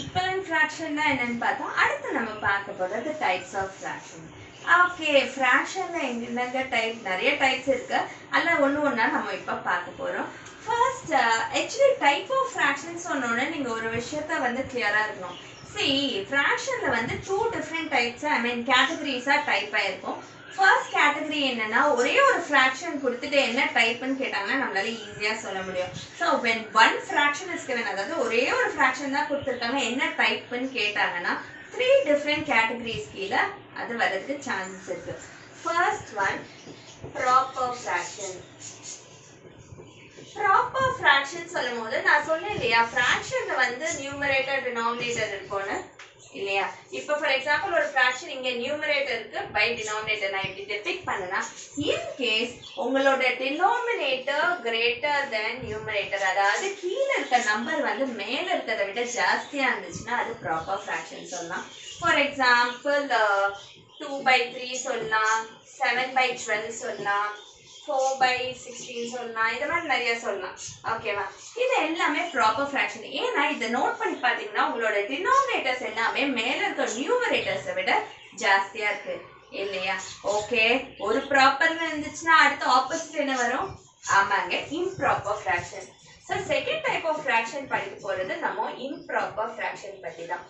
equivalent ஃப்ராக்ஷன்னா என்னன்னு பார்த்தோம் அடுத்து நம்ம பார்க்க போகிறது டைப்ஸ் ஆஃப் ஃப்ராக்ஷன் ஓகே ஃப்ராக்ஷனில் என்னென்ன டைப் நிறைய டைப்ஸ் இருக்கு அதில் ஒன்று ஒன்றா நம்ம இப்போ பார்க்க போகிறோம் first actually type of fractions சொன்னோன்னே நீங்கள் ஒரு விஷயத்த வந்து கிளியராக இருக்கணும் see ஃப்ராக்ஷனில் வந்து two different types I mean கேட்டகரிஸாக டைப் ஆயிருக்கும் ஃபர்ஸ்ட் கேட்டகரி என்னன்னா ஒரே ஒரு ஃப்ராக்ஷன் கொடுத்துட்டு என்ன டைப்னு கேட்டாங்கன்னா நம்மளால ஈஸியாக சொல்ல முடியும் so when one fraction is given அதாவது ஒரே ஒரு ஃப்ராக்ஷன் தான் கொடுத்துருக்காங்க என்ன டைப்னு கேட்டாங்கன்னா த்ரீ டிஃப்ரெண்ட் கேட்டகரிஸ் கீழே அது வர்றதுக்கு சான்சஸ் இருக்கு first one proper fraction proper fraction சொல்லும் போது நான் சொன்னேன் இல்லையா ஃப்ராக்ஷன்ல வந்து நியூமரேட்டர் டினாமினேட்டர் இருக்கும்னு இல்லையா இப்போ ஃபார் எக்ஸாம்பிள் ஒரு ஃப்ராக்ஷன் இங்க நியூமரேட்டர் இருக்கு பை டினாமினேட்டர் நான் இப்படி டெபிக் பண்ணனா இன் கேஸ் உங்களோட டினாமினேட்டர் கிரேட்டர் தென் நியூமரேட்டர் அதாவது கீழே இருக்க நம்பர் வந்து மேல இருக்கிறத விட ஜாஸ்தியா இருந்துச்சுன்னா அது ப்ராப்பர் ஃப்ராக்ஷன் சொல்லலாம் for example two by three சொல்லலாம் செவன் பை டுவெல் சொல்லலாம் ஃபோர் பை சிக்ஸ்டீன் சொல்லலாம் இந்த மாதிரி நிறைய சொல்லலாம் ஓகேவா இது எல்லாமே ப்ராப்பர் ஃப்ராக்ஷன் ஏன்னா இதை நோட் பண்ணி பார்த்தீங்கன்னா உங்களோட டினாமினேட்டர்ஸ் எல்லாமே மேலே இருக்க நியூமரேட்டர்ஸை விட ஜாஸ்தியாக இருக்கு இல்லையா ஓகே ஒரு ப்ராப்பர்னு இருந்துச்சுன்னா அடுத்த ஆப்போசிட் என்ன வரும் ஆமாங்க improper fraction so second type of fraction படிக்க போகிறது நம்ம இம்ப்ராப்பர் ஃப்ராக்ஷன் பற்றி தான்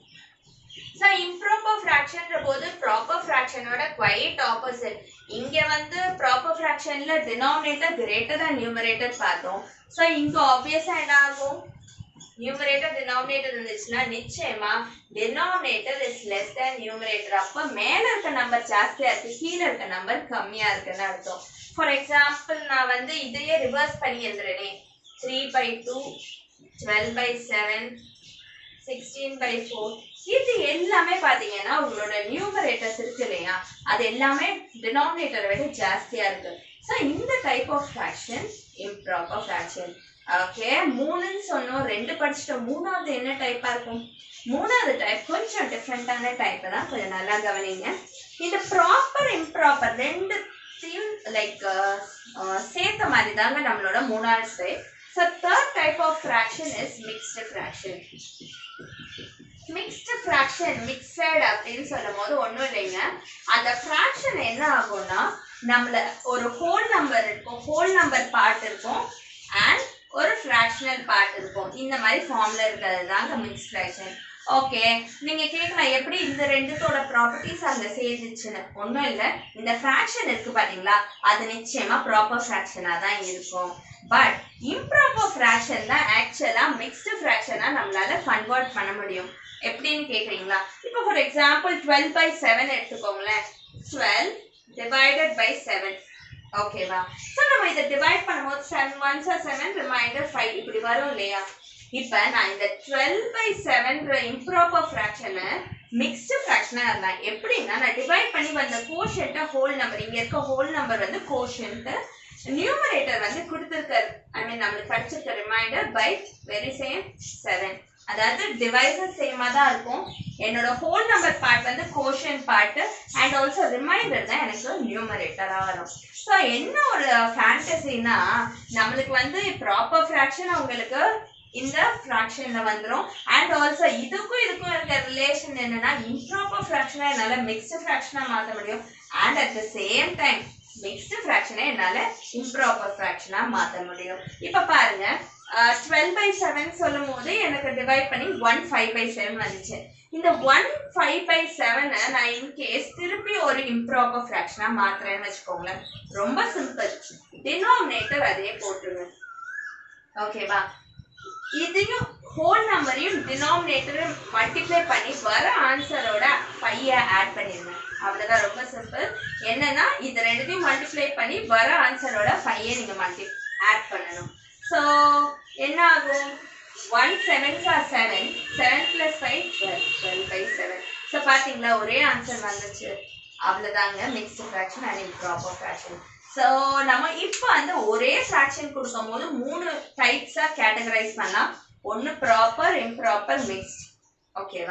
ஸோ இம்ப்ராப்பர் ஃப்ராக்ஷன்ற போது ப்ராப்பர் ஃப்ராக்ஷனோட குவைட் ஆப்போசிட் இங்க வந்து ப்ராப்பர் ஃப்ராக்ஷன்ல டினாமினேட்டர் கிரேட்டர் than நியூமரேட்டர் பார்த்தோம் ஸோ இங்க ஆப்வியஸா என்ன ஆகும் நியூமரேட்டர் டினாமினேட்டர் இருந்துச்சுன்னா நிச்சயமா denominator is less than numerator அப்ப மேல இருக்க நம்பர் ஜாஸ்தியா இருக்கு கீழே இருக்க நம்பர் கம்மியா இருக்குன்னு அர்த்தம் ஃபார் எக்ஸாம்பிள் நான் வந்து இதையே ரிவர்ஸ் பண்ணி எழுதுறேனே three by two twelve by seven sixteen by four இது எல்லாமே பார்த்தீங்கன்னா உங்களோட நியூமரேட்டர்ஸ் இருக்கு இல்லையா அது எல்லாமே டினாமினேட்டரை விட ஜாஸ்தியாக இருக்கு ஸோ இந்த type of fraction improper fraction okay மூணுன்னு சொன்னோம் ரெண்டு படிச்சிட்டோம் மூணாவது என்ன டைப்பாக இருக்கும் மூணாவது டைப் கொஞ்சம் டிஃப்ரெண்ட்டான டைப் தான் கொஞ்சம் நல்லா கவனிங்க இந்த ப்ராப்பர் இம்ப்ராப்பர் ரெண்டுத்தையும் லைக் சேர்த்த மாதிரி தாங்க நம்மளோட மூணாவது type so third type of fraction is mixed fraction mixed fraction mixed அப்படின்னு சொல்லும் போது ஒன்றும் இல்லைங்க அந்த ஃப்ராக்ஷன் என்ன ஆகும்னா நம்மள ஒரு ஹோல் நம்பர் இருக்கும் ஹோல் நம்பர் பார்ட் இருக்கும் அண்ட் ஒரு ஃப்ராக்ஷனல் பார்ட் இருக்கும் இந்த மாதிரி ஃபார்ம்ல இருக்கிறது தாங்க மிக்ஸ் ஃப்ராக்ஷன் ஓகே நீங்க கேட்கலாம் எப்படி இந்த ரெண்டுத்தோட ப்ராப்பர்ட்டிஸ் அங்க சேர்ந்துச்சுன்னு ஒன்றும் இல்லை இந்த ஃப்ராக்ஷன் இருக்கு பாத்தீங்களா அது நிச்சயமா ப்ராப்பர் ஃப்ராக்ஷனாக தான் இருக்கும் பட் இம்ப்ராப்பர் ஃப்ராக்ஷன் தான் ஆக்சுவலா மிக்ஸ்டு ஃப்ராக்ஷனா நம்மளால கன்வெர்ட் பண்ண முடியும் எப்படின்னு கேக்குறீங்களா இப்போ for example twelve by seven எடுத்துக்கோங்களேன் டுவெல் டிவைடட் பை செவன் ஓகேவா ஸோ நம்ம இதை டிவைட் பண்ணும்போது seven ones seven remainder five இப்படி வரும் இல்லையா இப்போ நான் இந்த டுவெல் பை செவன்ற இம்ப்ராப்பர் ஃப்ராக்ஷனை மிக்ஸ்டு ஃப்ராக்ஷனாக இருந்தான் எப்படின்னா நான் டிவைட் பண்ணி வந்த கோஷன்ட்டை ஹோல் நம்பர் இங்கே இருக்க ஹோல் நம்பர் வந்து கோஷன்ட்டு நியூமரேட்டர் வந்து கொடுத்துருக்காரு ஐ மீன் நம்மளுக்கு கிடைச்சிருக்க remainder by very same seven அதாவது டிவைசஸ் சேமாக தான் இருக்கும் என்னோட ஹோல் நம்பர் பார்ட் வந்து quotient part and also remainder தான் எனக்கு நியூமரேட்டராக வரும் ஸோ என்ன ஒரு ஃபேண்டசினா நம்மளுக்கு வந்து ப்ராப்பர் ஃப்ராக்ஷன் உங்களுக்கு இந்த ஃப்ராக்ஷன்ல வந்துரும் அண்ட் ஆல்சோ இதுக்கும் இதுக்கும் இருக்க ரிலேஷன் என்னன்னா இம்ப்ராப்பர் ஃப்ராக்ஷனை என்னால மிக்ஸ்டு ஃப்ராக்ஷனா மாற்ற முடியும் and at the same time mixed ஃப்ராக்ஷனை என்னால இம்ப்ராப்பர் ஃப்ராக்ஷனா மாற்ற முடியும் இப்போ பாருங்க டுவெல் பை செவன் சொல்லும் போது எனக்கு டிவைட் பண்ணி ஒன் ஃபைவ் பை செவன் வந்துச்சு இந்த ஒன் ஃபைவ் பை செவனை நான் இன்கேஸ் திருப்பி ஒரு இம்ப்ராப்பர் ஃப்ராக்ஷனா மாத்துறேன்னு வச்சுக்கோங்களேன் ரொம்ப சிம்பிள் டினாமினேட்டர் அதே போட்டுருங்க ஓகேவா இதையும் ஹோல் நம்பரையும் டினாமினேட்டரும் மல்டிப்ளை பண்ணி வர ஆன்சரோட ஃபைவை ஆட் பண்ணிருங்க அவ்வளவுதான் ரொம்ப சிம்பிள் என்னன்னா இது ரெண்டுத்தையும் மல்டிப்ளை பண்ணி வர ஆன்சரோட ஃபைவை நீங்க மல்டி ஆட் பண்ணணும் ஸோ என்ன ஆகும் one seven are seven seven plus five twelve twelve by seven so பார்த்தீங்களா ஒரே ஆன்சர் வந்துச்சு அவ்வளோதாங்க mixed fraction and improper fraction so நம்ம இப்போ வந்து ஒரே ஃப்ராக்ஷன் கொடுக்கும் போது மூணு டைப்ஸாக கேட்டகரைஸ் பண்ணலாம் ஒன்று ப்ராப்பர் இம்ப்ராப்பர் மிக்ஸ்ட் ஓகேவா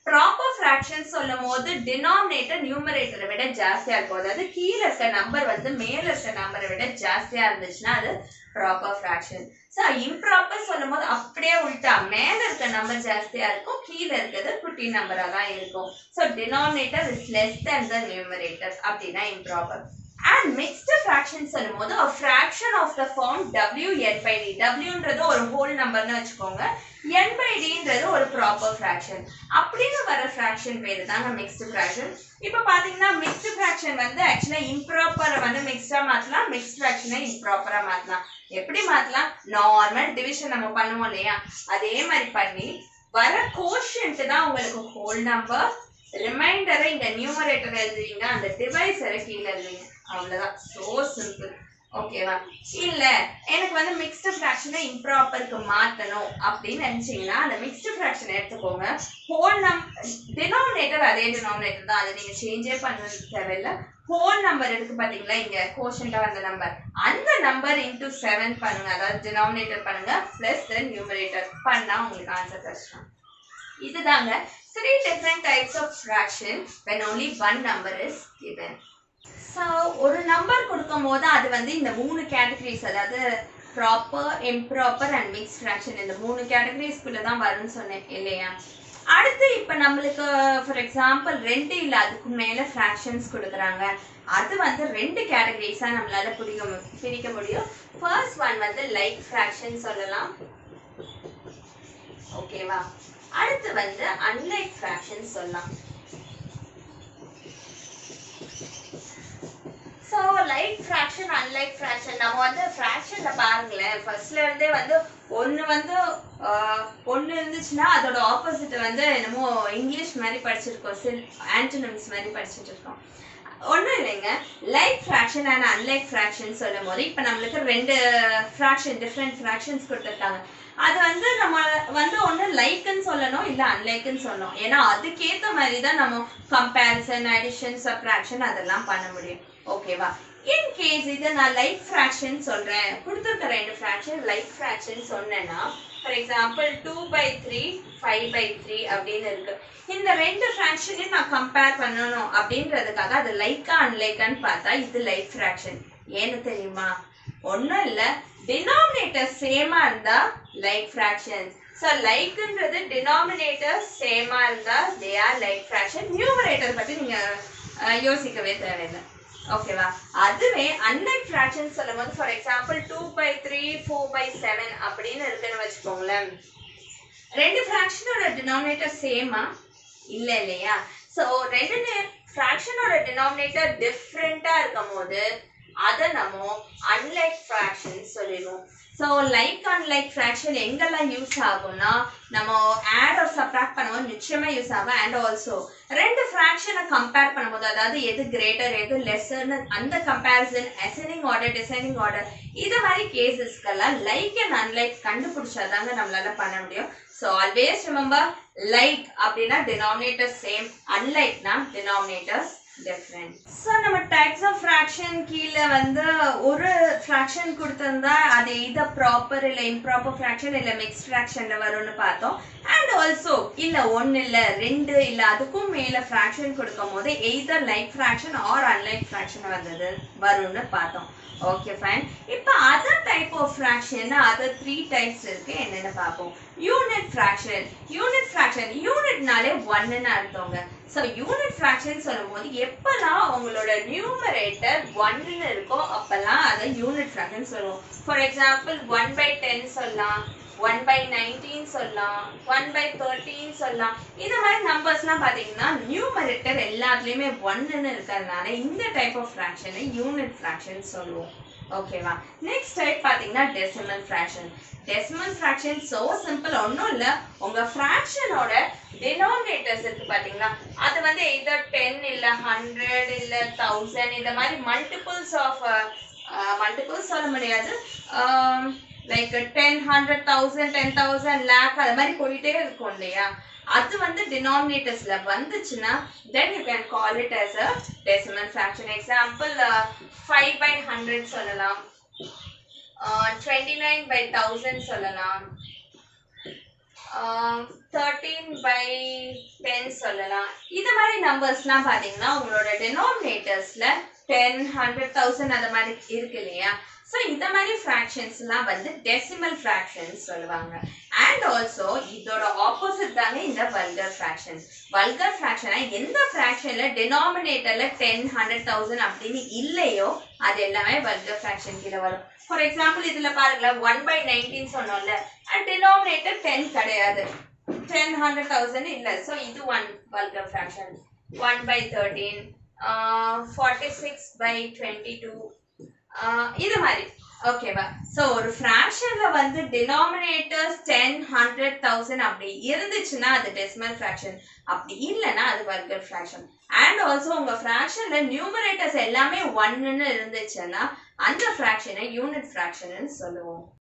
ப்ராப்பர் ஃப்ராக்ஷன் சொல்லும் போது டினாமினேட்டர் நியூமரேட்டரை விட ஜாஸ்தியா இருக்கும் அதாவது கீழே இருக்க நம்பர் வந்து மேல இருக்க நம்பரை விட ஜாஸ்தியா இருந்துச்சுன்னா அது ப்ராப்பர் ஃப்ராக்ஷன் ஸோ இம்ப்ராப்பர் சொல்லும் போது அப்படியே உள்டா மேல இருக்க நம்பர் ஜாஸ்தியா இருக்கும் கீழே இருக்கிறது குட்டி நம்பரா தான் இருக்கும் so denominator is less than the numerator அப்படின்னா இம்ப்ராப்பர் அண்ட் மிக்ஸ்டு ஃப்ராக்ஷன் சொல்லும் போது a fraction of the form w n by d wன்றது ஒரு ஹோல் நம்பர்னு வச்சுக்கோங்க n by dன்றது ஒரு ப்ராப்பர் ஃப்ராக்ஷன் அப்படின்னு வர ஃப்ராக்ஷன் பேரு தாங்க மிக்ஸ்டு ஃப்ராக்ஷன் இப்போ பாத்தீங்கன்னா மிக்ஸ்டு ஃப்ராக்ஷன் வந்து ஆக்சுவலா இம்ப்ராப்பரை வந்து மிக்ஸ்டா மாத்தலாம் மிக்ஸ்ட் ஃப்ராக்ஷனை இம்ப்ராப்பரா மாத்தலாம் எப்படி மாத்தலாம் நார்மல் டிவிஷன் நம்ம பண்ணுவோம் இல்லையா அதே மாதிரி பண்ணி வர கோஷன்ட் தான் உங்களுக்கு ஹோல் நம்பர் ரிமைண்டரை இங்க நியூமரேட்டர் எழுதுவீங்க அந்த டிவைஸரை கீழே எழுதுவீங்க அவ்வளவுதான் சோ சிம்பிள் ஓகேவா இல்ல எனக்கு வந்து மிக்ஸ்டு ஃப்ராக்ஷனை இம்ப்ராப்பருக்கு மாத்தணும் அப்படின்னு நினைச்சீங்கன்னா அந்த மிக்ஸ்டு ஃப்ராக்ஷன் எடுத்துக்கோங்க ஹோல் நம் டினாமினேட்டர் அதே டினாமினேட்டர் தான் அதை நீங்க சேஞ்சே பண்ண தேவையில்ல ஹோல் நம்பர் இருக்கு பாத்தீங்களா இங்க கோஷன்டா வந்த நம்பர் அந்த நம்பர் இன்டூ செவன் பண்ணுங்க அதாவது டினாமினேட்டர் பண்ணுங்க பிளஸ் தென் நியூமரேட்டர் பண்ணா உங்களுக்கு ஆன்சர் கஷ்டம் இதுதாங்க three different types of fraction when only one number is given so ஒரு நம்பர் கொடுக்கும் போது அது வந்து இந்த மூணு கேட்டகரிஸ் அதாவது proper improper and mix fraction இந்த மூணு கேட்டகரிஸ்குள்ள தான் வரும்னு சொன்னேன் இல்லையா அடுத்து இப்போ நம்மளுக்கு ஃபார் எக்ஸாம்பிள் ரெண்டு இல்லை அதுக்கு மேலே ஃப்ராக்ஷன்ஸ் கொடுக்குறாங்க அது வந்து ரெண்டு கேட்டகரிஸாக நம்மளால பிடிக்க மு- பிரிக்க முடியும் ஃபர்ஸ்ட் ஒன் வந்து லைக் ஃப்ராக்ஷன் சொல்லலாம் ஓகேவா அடுத்து வந்து அன்லைக் ஃப்ராக்ஷன் சொல்லலாம் so like fraction unlike fraction நம்ம வந்து ஃப்ராக்ஷன்ல பாருங்களேன் ஃபர்ஸ்ட்ல இருந்தே வந்து ஒன்று வந்து ஒன்று இருந்துச்சுன்னா அதோட ஆப்போசிட் வந்து என்னமோ இங்கிலீஷ் மாதிரி படிச்சிருக்கோம் சில் ஆன்டோனிம்ஸ் மாதிரி படிச்சுட்டு இருக்கோம் ஒன்றும் இல்லைங்க like fraction and unlike fraction சொல்லும் போது இப்போ நம்மளுக்கு ரெண்டு ஃப்ராக்ஷன் டிஃப்ரெண்ட் ஃப்ராக்ஷன்ஸ் கொடுத்துருக்காங்க அது வந்து நம்ம வந்து ஒன்று லைக்குன்னு சொல்லணும் இல்லை அன்லைக்குன்னு சொல்லணும் ஏன்னா அதுக்கேற்ற மாதிரி தான் நம்ம கம்பேரிசன் அடிஷன் சப்ராக்ஷன் அதெல்லாம் பண்ண முடியும் ஓகேவா இன் கேஸ் இது நான் லைக் ஃப்ராக்ஷன் சொல்றேன் கொடுத்துருக்க ரெண்டு ஃப்ராக்ஷன் லைக் ஃப்ராக்ஷன் சொன்னேன்னா for example two by three five by three அப்படின்னு இருக்கு இந்த ரெண்டு ஃப்ராக்ஷனையும் நான் கம்பேர் பண்ணணும் அப்படின்றதுக்காக அது லைக்கா அன்லைக்கான்னு பார்த்தா இது லைக் ஃப்ராக்ஷன் ஏன்னு தெரியுமா ஒன்றும் இல்லை டினாமினேட்டர் சேமா இருந்தா லைக் ஃப்ராக்ஷன் ஸோ லைக்ன்றது டினாமினேட்டர் சேமா இருந்தா they are like fraction numerator பத்தி நீங்க அஹ், யோசிக்கவே தேவையில்லை ஓகேவா அதுவே அன்லைக் ஃப்ராக்ஷன் சொல்லும் போது for example two by three four by seven அப்படின்னு இருக்குன்னு வச்சுக்கோங்களேன் ரெண்டு ஃப்ராக்ஷனோட டினாமினேட்டர் சேமா இல்ல இல்லையா ஸோ ரெண்டு ஃப்ராக்ஷனோட டினாமினேட்டர் டிஃப்ரெண்டா இருக்கும் போது அதை நம்ம அன்லைக் ஃப்ராக்ஷன் சொல்லிடுவோம் ஸோ லைக் அன்லைக் ஃப்ராக்ஷன் எங்கெல்லாம் யூஸ் ஆகும்னா நம்ம ஆட் ஆர் சப்ராக்ட் பண்ணும்போது நிச்சயமா யூஸ் ஆகும் அண்ட் ஆல்சோ ரெண்டு ஃப்ராக்ஷனை கம்பேர் பண்ணும்போது அதாவது எது கிரேட்டர் எது லெஸ்ஸர்னு அந்த comparison ascending order descending order இது மாதிரி கேசஸ்க்கெல்லாம் லைக் அண்ட் அன்லைக் கண்டுபிடிச்சாதாங்க நம்மளால பண்ண முடியும் ஸோ ஆல்வேஸ் ரிமெம்பர் லைக் அப்படின்னா டினாமினேட்டர் சேம் அன்லைக்னா டினாமினேட்டர்ஸ் டிஃப்ரெண்ட் ஸோ நம்ம டைப்ஸ் ஆஃப் ஃப்ராக்ஷன் கீழே வந்து ஒரு ஃப்ராக்ஷன் கொடுத்திருந்தா அது இதை ப்ராப்பர் இல்லை இம்ப்ராப்பர் ஃப்ராக்ஷன் இல்லை மிக்ஸ் ஃப்ராக்ஷனில் வரும்னு பார்த்தோம் அண்ட் ஆல்சோ இல்லை ஒன்று இல்லை ரெண்டு இல்லை அதுக்கும் மேலே ஃப்ராக்ஷன் கொடுக்கும் போது either like fraction or unlike fraction வந்தது வரும்னு பார்த்தோம் ஓகே ஃபைன் இப்போ other type of fraction other three types இருக்கு என்னென்னு பார்ப்போம் யூனிட் ஃப்ராக்ஷன் யூனிட் ஃப்ராக்ஷன் யூனிட்னாலே ஒன்னுன்னு அர்த்தங்க ஸோ யூனிட் ஃப்ராக்ஷன் சொல்லும்போது எப்பெல்லாம் உங்களோட நியூமரேட்டர் ஒன்னு இருக்கோ அப்பெல்லாம் அதை யூனிட் ஃப்ராக்ஷன் சொல்லுவோம் for example one by ten சொல்லலாம் ஒன் பை நைன்டீன் சொல்லலாம் ஒன் பை தேர்ட்டீன் சொல்லலாம் இந்த மாதிரி நம்பர்ஸ்லாம் பார்த்தீங்கன்னா நியூமரேட்டர் எல்லாத்துலேயுமே ஒன்னுன்னு இருக்கிறதுனால இந்த டைப் ஆஃப் ஃப்ராக்ஷனை யூனிட் ஃப்ராக்ஷன் சொல்லுவோம் ஓகேவா நெக்ஸ்ட் டைப் பார்த்தீங்கன்னா decimal fraction decimal fraction so simple ஒன்றும் இல்லை உங்கள் ஃப்ராக்ஷனோட டினாமினேட்டர்ஸ் இருக்கு பார்த்தீங்களா அது வந்து எதர் டென் இல்லை ஹண்ட்ரட் இல்லை தௌசண்ட் இந்த மாதிரி மல்டிபிள்ஸ் ஆஃப் மல்டிபிள்ஸ் சொல்ல முடியாது like ten hundred thousand ten thousand lakh அது மாதிரி போயிட்டே இருக்கும் இல்லையா அது வந்து டினாமினேட்டர்ஸ்ல வந்துச்சுன்னா then you can call it as a decimal fraction example five by hundred சொல்லலாம் டுவெண்ட்டி நைன் பை தௌசண்ட் சொல்லலாம் தேர்ட்டீன் பை டென் சொல்லலாம் இது மாதிரி நம்பர்ஸ்லாம் பார்த்தீங்கன்னா உங்களோட டெனோமினேட்டர்ஸில் டென் ஹண்ட்ரட் தௌசண்ட் அந்த மாதிரி இருக்கு இல்லையா ஸோ இந்த மாதிரி ஃப்ராக்ஷன்ஸ்லாம் வந்து டெசிமல் ஃப்ராக்ஷன்ஸ் சொல்லுவாங்க அண்ட் ஆல்சோ இதோட ஆப்போசிட் தாங்க இந்த வல்கர் ஃப்ராக்ஷன் வல்கர் ஃப்ராக்ஷனா எந்த ஃப்ராக்ஷனில் டெனாமினேட்டரில் டென் ஹண்ட்ரட் தௌசண்ட் அப்படின்னு இல்லையோ அது எல்லாமே வல்கர் ஃப்ராக்ஷன் கீழே வரும் ஃபார் எக்ஸாம்பிள் இதில் பாருங்களேன் ஒன் பை நைன்டீன் சொன்னோம்ல அண்ட் டினாமினேட்டர் டென் கிடையாது டென் ஹண்ட்ரட் தௌசண்ட் இல்லை ஸோ இது one vulgar fraction one by thirteen forty six by twenty two இது மாதிரி ஓகேவா ஸோ ஒரு ஃப்ராக்ஷன்ல வந்து டினாமினேட்டர்ஸ் டென் ஹண்ட்ரட் தௌசண்ட் அப்படி இருந்துச்சுன்னா அது டெசிமல் ஃப்ராக்ஷன் அப்படி இல்லைன்னா அது வர்கர் ஃப்ராக்ஷன் அண்ட் ஆல்சோ உங்க ஃப்ராக்ஷன்ல நியூமரேட்டர்ஸ் எல்லாமே ஒன்னுன்னு இருந்துச்சுன்னா அந்த ஃப்ராக்ஷனை யூனிட் ஃப்ராக்ஷன் சொல்லுவோம்